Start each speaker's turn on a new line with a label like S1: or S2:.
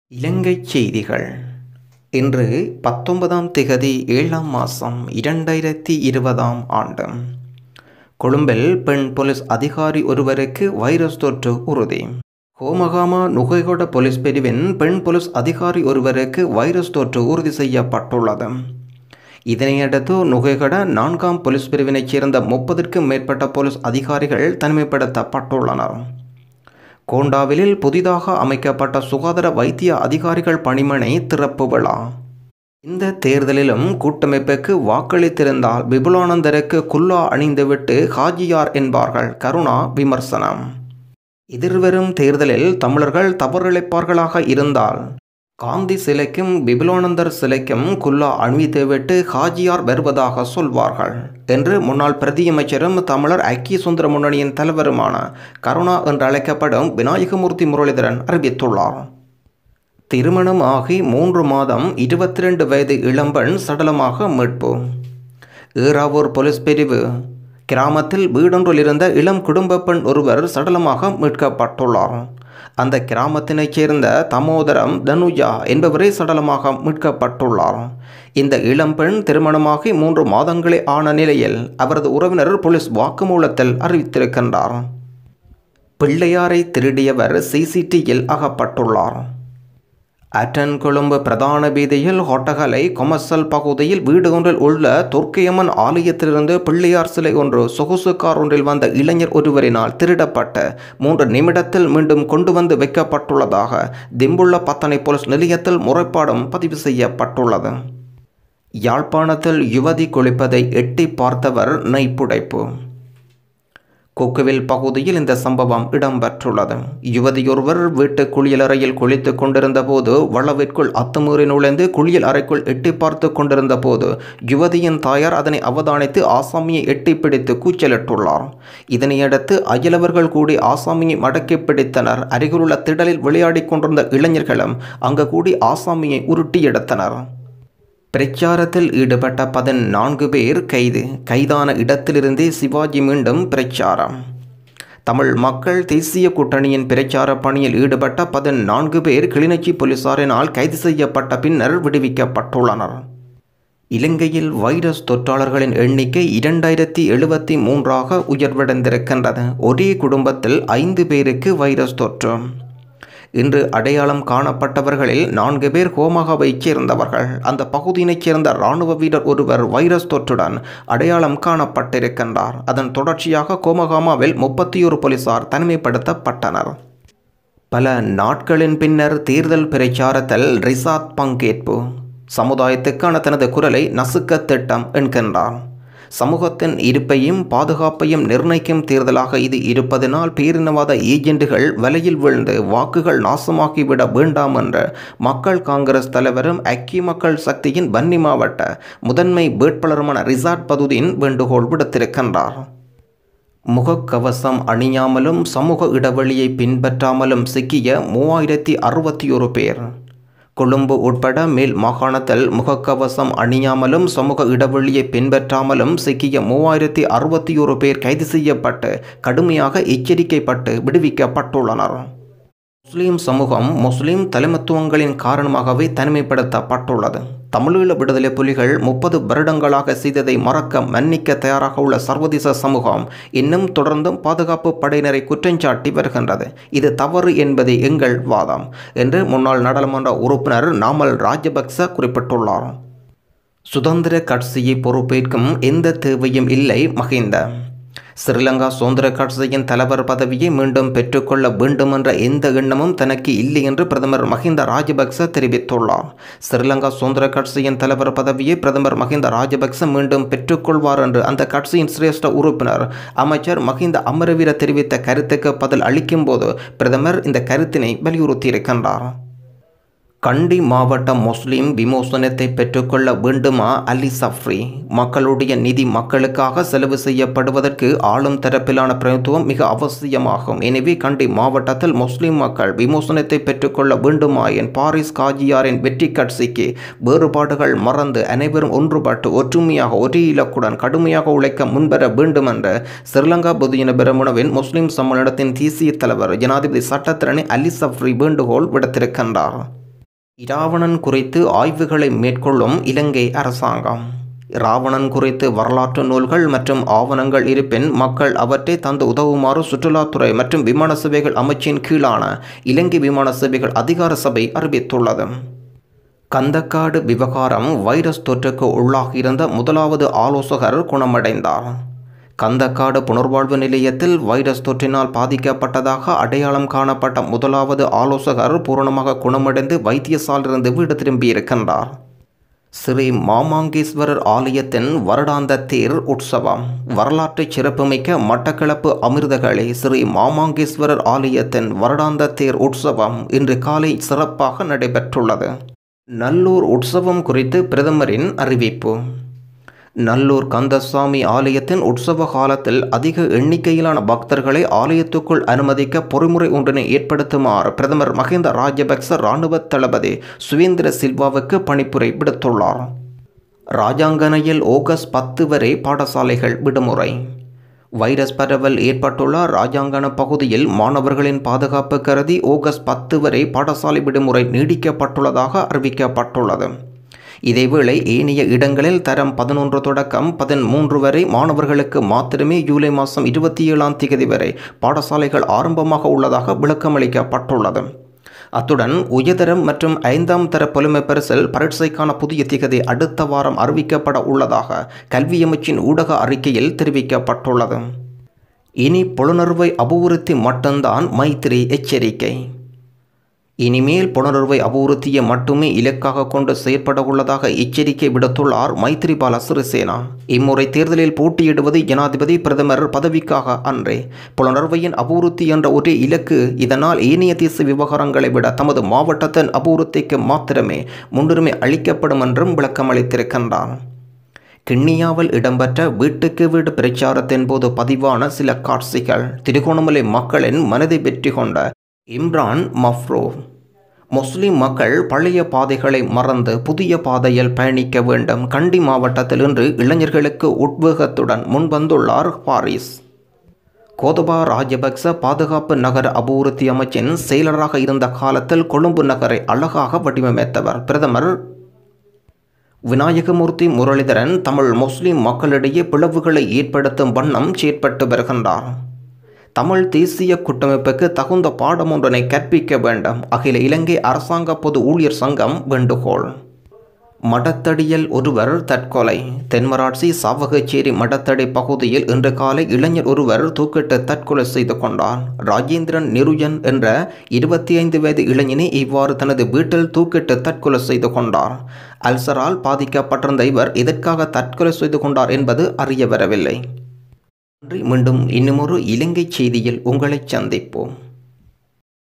S1: இலங்கைச் செய்திகள் இன்று பத்தொன்பதாம் திகதி ஏழாம் மாதம் இரண்டாயிரத்தி இருபதாம் ஆண்டு கொழும்பில் பெண் போலீஸ் அதிகாரி ஒருவருக்கு வைரஸ் தொற்று உறுதி ஹோமகாமா நுகைகொட போலீஸ் பிரிவின் பெண் போலீஸ் அதிகாரி ஒருவருக்கு வைரஸ் தொற்று உறுதி செய்யப்பட்டுள்ளது இதனையடுத்து நுகைகொட நான்காம் போலீஸ் பிரிவினைச் சேர்ந்த முப்பதற்கும் மேற்பட்ட போலீஸ் அதிகாரிகள் தனிமைப்படுத்தப்பட்டுள்ளனர் கோண்டாவிலில் புதிதாக அமைக்கப்பட்ட சுகாதார வைத்திய அதிகாரிகள் பணிமனை திறப்பு விழா இந்த தேர்தலிலும் கூட்டமைப்புக்கு வாக்களித்திருந்தால் விபுலானந்தருக்கு குல்லா அணிந்துவிட்டு ஹாஜியார் என்பார்கள் கருணா விமர்சனம் எதிர்வரும் தேர்தலில் தமிழர்கள் தவறிழைப்பார்களாக இருந்தால் காந்தி சிலைக்கும் விபுலானந்தர் சிலைக்கும் குல்லா அணிவித்துவிட்டு ஹாஜியார் வருவதாக சொல்வார்கள் என்று முன்னாள் பிரதியமைச்சரும் தமிழர் ஐக்கிய சுந்தர முன்னணியின் தலைவருமான கருணா என்று அழைக்கப்படும் விநாயகமூர்த்தி முரளிதரன் அறிவித்துள்ளார் திருமணம் ஆகி மூன்று மாதம் இருபத்தி ரெண்டு வயது இளம்பெண் சடலமாக மீட்பு ஈராவூர் போலீஸ் பிரிவு கிராமத்தில் வீடொன்றில் இருந்த இளம் குடும்ப பெண் ஒருவர் சடலமாக மீட்கப்பட்டுள்ளார் அந்த கிராமத்தினைச் சேர்ந்த தமோதரம் தனுஜா என்பவரே சடலமாக மீட்கப்பட்டுள்ளார் இந்த இளம்பெண் திருமணமாகி மூன்று மாதங்களே ஆன நிலையில் அவரது உறவினர் போலீஸ் வாக்குமூலத்தில் அறிவித்திருக்கின்றார் பிள்ளையாரை திருடியவர் சிசிடியில் அகப்பட்டுள்ளார் அட்டன் கொழும்பு பிரதான வீதியில் ஹொட்டகலை கொமர்சல் பகுதியில் வீடு ஒன்றில் உள்ள துர்க்கையம்மன் ஆலயத்திலிருந்து பிள்ளையார் சிலை ஒன்று சொகுசு கார் ஒன்றில் வந்த இளைஞர் ஒருவரினால் திருடப்பட்ட மூன்று நிமிடத்தில் மீண்டும் கொண்டு வந்து வைக்கப்பட்டுள்ளதாக திம்புள்ள பத்தனை போலீஸ் நிலையத்தில் முறைப்பாடும் பதிவு செய்யப்பட்டுள்ளது யாழ்ப்பாணத்தில் யுவதி குளிப்பதை எட்டி பார்த்தவர் நெய்ப்புடைப்பு கொக்குவில் பகுதியில் இந்த சம்பவம் இடம்பெற்றுள்ளது யுவதியொருவர் வீட்டு குளியலறையில் குளித்து கொண்டிருந்த போது வளவிற்குள் அத்துமீறி நுழைந்து குளியல் அறைக்குள் எட்டி பார்த்து கொண்டிருந்த போது யுவதியின் தாயார் அதனை அவதானித்து ஆசாமியை எட்டி பிடித்து கூச்சலிட்டுள்ளார் இதனையடுத்து அயலவர்கள் கூடி ஆசாமியை மடக்கி பிடித்தனர் அருகிலுள்ள திடலில் விளையாடி கொண்டிருந்த இளைஞர்களும் அங்கு கூடி ஆசாமியை உருட்டி எடுத்தனர் பிரச்சாரத்தில் ஈடுபட்ட பதினான்கு பேர் கைது கைதான இடத்திலிருந்தே சிவாஜி மீண்டும் பிரச்சாரம் தமிழ் மக்கள் தேசிய கூட்டணியின் பிரச்சார பணியில் ஈடுபட்ட பதினான்கு பேர் கிளிநொச்சி போலீசாரினால் கைது செய்யப்பட்ட பின்னர் விடுவிக்கப்பட்டுள்ளனர் இலங்கையில் வைரஸ் தொற்றாளர்களின் எண்ணிக்கை இரண்டாயிரத்தி எழுபத்தி மூன்றாக உயர்வடைந்திருக்கின்றது ஒரே குடும்பத்தில் ஐந்து பேருக்கு வைரஸ் தொற்று இன்று அடையாளம் காணப்பட்டவர்களில் நான்கு பேர் ஹோமகாவைச் சேர்ந்தவர்கள் அந்த பகுதியினைச் சேர்ந்த இராணுவ வீரர் ஒருவர் வைரஸ் தொற்றுடன் அடையாளம் காணப்பட்டிருக்கின்றார் அதன் தொடர்ச்சியாக கோமகாமாவில் முப்பத்தி ஒரு போலீசார் தனிமைப்படுத்தப்பட்டனர் பல நாட்களின் பின்னர் தேர்தல் பிரச்சாரத்தில் ரிசாத் பங்கேற்பு சமுதாயத்துக்கான தனது குரலை நசுக்க திட்டம் என்கின்றார் சமூகத்தின் இருப்பையும் பாதுகாப்பையும் நிர்ணயிக்கும் தேர்தலாக இது இருப்பதனால் பேரினவாத ஏஜெண்டுகள் வலையில் விழுந்து வாக்குகள் நாசமாக்கிவிட வேண்டாம் என்ற மக்கள் காங்கிரஸ் தலைவரும் ஐக்கிய மக்கள் சக்தியின் வன்னி மாவட்ட முதன்மை வேட்பாளருமான ரிசார்ட் பதுதீன் வேண்டுகோள் விடுத்திருக்கின்றார் முகக்கவசம் அணியாமலும் சமூக இடைவெளியை பின்பற்றாமலும் சிக்கிய மூவாயிரத்தி அறுபத்தி ஒரு பேர் கொழும்பு உட்பட மேல் மாகாணத்தில் முகக்கவசம் அணியாமலும் சமூக இடைவெளியை பின்பற்றாமலும் சிக்கிய மூவாயிரத்தி அறுபத்தி ஒரு பேர் கைது செய்யப்பட்டு கடுமையாக எச்சரிக்கைப்பட்டு விடுவிக்கப்பட்டுள்ளனர் முஸ்லீம் சமூகம் முஸ்லீம் தலைமத்துவங்களின் காரணமாகவே தனிமைப்படுத்தப்பட்டுள்ளது தமிழீழ விடுதலை புலிகள் முப்பது வருடங்களாக செய்ததை மறக்க மன்னிக்க தயாராக உள்ள சர்வதேச சமூகம் இன்னும் தொடர்ந்தும் பாதுகாப்பு படையினரை குற்றஞ்சாட்டி வருகின்றது இது தவறு என்பதே எங்கள் வாதம் என்று முன்னாள் நாடாளுமன்ற உறுப்பினர் நாமல் ராஜபக்ச குறிப்பிட்டுள்ளார் சுதந்திர கட்சியை பொறுப்பேற்கும் எந்த தேவையும் இல்லை மகிந்த ஸ்ரீலங்கா சுதந்திர கட்சியின் தலைவர் பதவியை மீண்டும் பெற்றுக்கொள்ள வேண்டும் என்ற எந்த எண்ணமும் தனக்கு இல்லை என்று பிரதமர் மஹிந்த ராஜபக்ச தெரிவித்துள்ளார் ஸ்ரீலங்கா சுதந்திர கட்சியின் தலைவர் பதவியை பிரதமர் மஹிந்த ராஜபக்ச மீண்டும் பெற்றுக்கொள்வார் என்று அந்த கட்சியின் சிரேஷ்ட உறுப்பினர் அமைச்சர் மஹிந்த அமரவீர தெரிவித்த கருத்துக்கு பதில் அளிக்கும் போது பிரதமர் இந்த கருத்தினை வலியுறுத்தியிருக்கின்றார் கண்டி மாவட்ட முஸ்லிம் விமோசனத்தை பெற்றுக்கொள்ள வேண்டுமா அலி சஃப்ரி மக்களுடைய நிதி மக்களுக்காக செலவு செய்யப்படுவதற்கு ஆளும் தரப்பிலான பிரதித்துவம் மிக அவசியமாகும் எனவே கண்டி மாவட்டத்தில் முஸ்லிம் மக்கள் விமோசனத்தை பெற்றுக்கொள்ள வேண்டுமா என் பாரிஸ் காஜியாரின் வெற்றி கட்சிக்கு வேறுபாடுகள் மறந்து அனைவரும் ஒன்றுபட்டு ஒற்றுமையாக ஒரே இலக்குடன் கடுமையாக உழைக்க முன்வர வேண்டும் என்ற ஸ்ரீலங்கா பொதுஜன பெரமுனவின் முஸ்லிம் சம்மேளனத்தின் தேசிய தலைவர் ஜனாதிபதி சட்டத்திரணி அலி சஃப்ரி வேண்டுகோள் விடுத்திருக்கின்றார் இராவணன் குறித்து ஆய்வுகளை மேற்கொள்ளும் இலங்கை அரசாங்கம் இராவணன் குறித்து வரலாற்று நூல்கள் மற்றும் ஆவணங்கள் இருப்பின் மக்கள் அவற்றை தந்து உதவுமாறு சுற்றுலாத்துறை மற்றும் விமான சேவைகள் அமைச்சின் கீழான இலங்கை விமான சேவைகள் அதிகார சபை அறிவித்துள்ளது கந்தக்காடு விவகாரம் வைரஸ் தொற்றுக்கு உள்ளாகியிருந்த முதலாவது ஆலோசகர் குணமடைந்தார் கந்தக்காடு புனர்வாழ்வு நிலையத்தில் வைரஸ் தொற்றினால் பாதிக்கப்பட்டதாக அடையாளம் காணப்பட்ட முதலாவது ஆலோசகர் பூரணமாக குணமடைந்து வைத்தியசாலிலிருந்து வீடு திரும்பியிருக்கின்றார் ஸ்ரீ மாமாங்கேஸ்வரர் ஆலயத்தின் வருடாந்த தேர் உற்சவம் வரலாற்று சிறப்புமிக்க மட்டக்களப்பு அமிர்தகளி ஸ்ரீ மாமாங்கேஸ்வரர் ஆலயத்தின் வருடாந்த தேர் உற்சவம் இன்று காலை சிறப்பாக நடைபெற்றுள்ளது நல்லூர் உற்சவம் குறித்து பிரதமரின் அறிவிப்பு நல்லூர் கந்தசாமி ஆலயத்தின் உற்சவ காலத்தில் அதிக எண்ணிக்கையிலான பக்தர்களை ஆலயத்துக்குள் அனுமதிக்க பொறிமுறை ஒன்றினை ஏற்படுத்துமாறு பிரதமர் மஹிந்த ராஜபக்ச இராணுவ தளபதி சுவேந்திர சில்வாவுக்கு பணிப்புரை விடுத்துள்ளார் ராஜாங்கனையில் ஆகஸ்ட் பத்து வரை பாடசாலைகள் விடுமுறை வைரஸ் பரவல் ஏற்பட்டுள்ள ராஜாங்கன பகுதியில் மாணவர்களின் பாதுகாப்பு கருதி ஆகஸ்ட் பத்து வரை பாடசாலை விடுமுறை நீடிக்கப்பட்டுள்ளதாக அறிவிக்கப்பட்டுள்ளது இதேவேளை ஏனைய இடங்களில் தரம் பதினொன்று தொடக்கம் பதிமூன்று வரை மாணவர்களுக்கு மாத்திரமே ஜூலை மாதம் இருபத்தி ஏழாம் தேதி வரை பாடசாலைகள் ஆரம்பமாக உள்ளதாக விளக்கமளிக்கப்பட்டுள்ளது அத்துடன் உயர்தரம் மற்றும் ஐந்தாம் தர புலமை பரிசில் பரீட்சைக்கான புதிய திகதி அடுத்த வாரம் அறிவிக்கப்பட உள்ளதாக கல்வி அமைச்சின் ஊடக அறிக்கையில் தெரிவிக்கப்பட்டுள்ளது இனி புலனறுவை அபிவிருத்தி மட்டும்தான் மைத்திரி எச்சரிக்கை இனிமேல் புனருவை அபிவிருத்தியை மட்டுமே இலக்காக கொண்டு செயற்பட உள்ளதாக எச்சரிக்கை விடுத்துள்ளார் மைத்திரிபால சிறிசேனா இம்முறை தேர்தலில் போட்டியிடுவது ஜனாதிபதி பிரதமர் பதவிக்காக அன்றே புலனர்வையின் அபிவிருத்தி என்ற ஒரே இலக்கு இதனால் ஏனைய தேச விவகாரங்களை விட தமது மாவட்டத்தின் அபிவிருத்திக்கு மாத்திரமே முன்னுரிமை அளிக்கப்படும் என்றும் விளக்கமளித்திருக்கின்றார் கிண்ணியாவில் இடம்பெற்ற வீட்டுக்கு வீடு பிரச்சாரத்தின் போது பதிவான சில காட்சிகள் திருகோணமலை மக்களின் மனதை வெற்றி கொண்ட இம்ரான் மஃப்ரோ முஸ்லிம் மக்கள் பழைய பாதைகளை மறந்து புதிய பாதையில் பயணிக்க வேண்டும் கண்டி மாவட்டத்தில் இன்று இளைஞர்களுக்கு உத்வேகத்துடன் முன்வந்துள்ளார் பாரிஸ் கோதபா ராஜபக்ச பாதுகாப்பு நகர அபிவிருத்தி அமைச்சின் செயலராக இருந்த காலத்தில் கொழும்பு நகரை அழகாக வடிவமைத்தவர் பிரதமர் விநாயகமூர்த்தி முரளிதரன் தமிழ் முஸ்லிம் மக்களிடையே பிளவுகளை ஏற்படுத்தும் வண்ணம் செயற்பட்டு வருகின்றார் தமிழ் தேசிய கூட்டமைப்புக்கு தகுந்த பாடம் ஒன்றினை கற்பிக்க வேண்டும் அகில இலங்கை அரசாங்க பொது ஊழியர் சங்கம் வேண்டுகோள் மடத்தடியில் ஒருவர் தற்கொலை தென்மராட்சி சாவகச்சேரி மடத்தடி பகுதியில் இன்று காலை இளைஞர் ஒருவர் தூக்கிட்டு தற்கொலை செய்து கொண்டார் ராஜேந்திரன் நிருஜன் என்ற இருபத்தி ஐந்து வயது இளைஞனை இவ்வாறு தனது வீட்டில் தூக்கிட்டு தற்கொலை செய்து கொண்டார் அல்சரால் பாதிக்கப்பட்டிருந்த இவர் இதற்காக தற்கொலை செய்து கொண்டார் என்பது அறிய வரவில்லை நன்றி மீண்டும் இன்னுமொரு இலங்கை செய்தியில் உங்களை சந்திப்போம்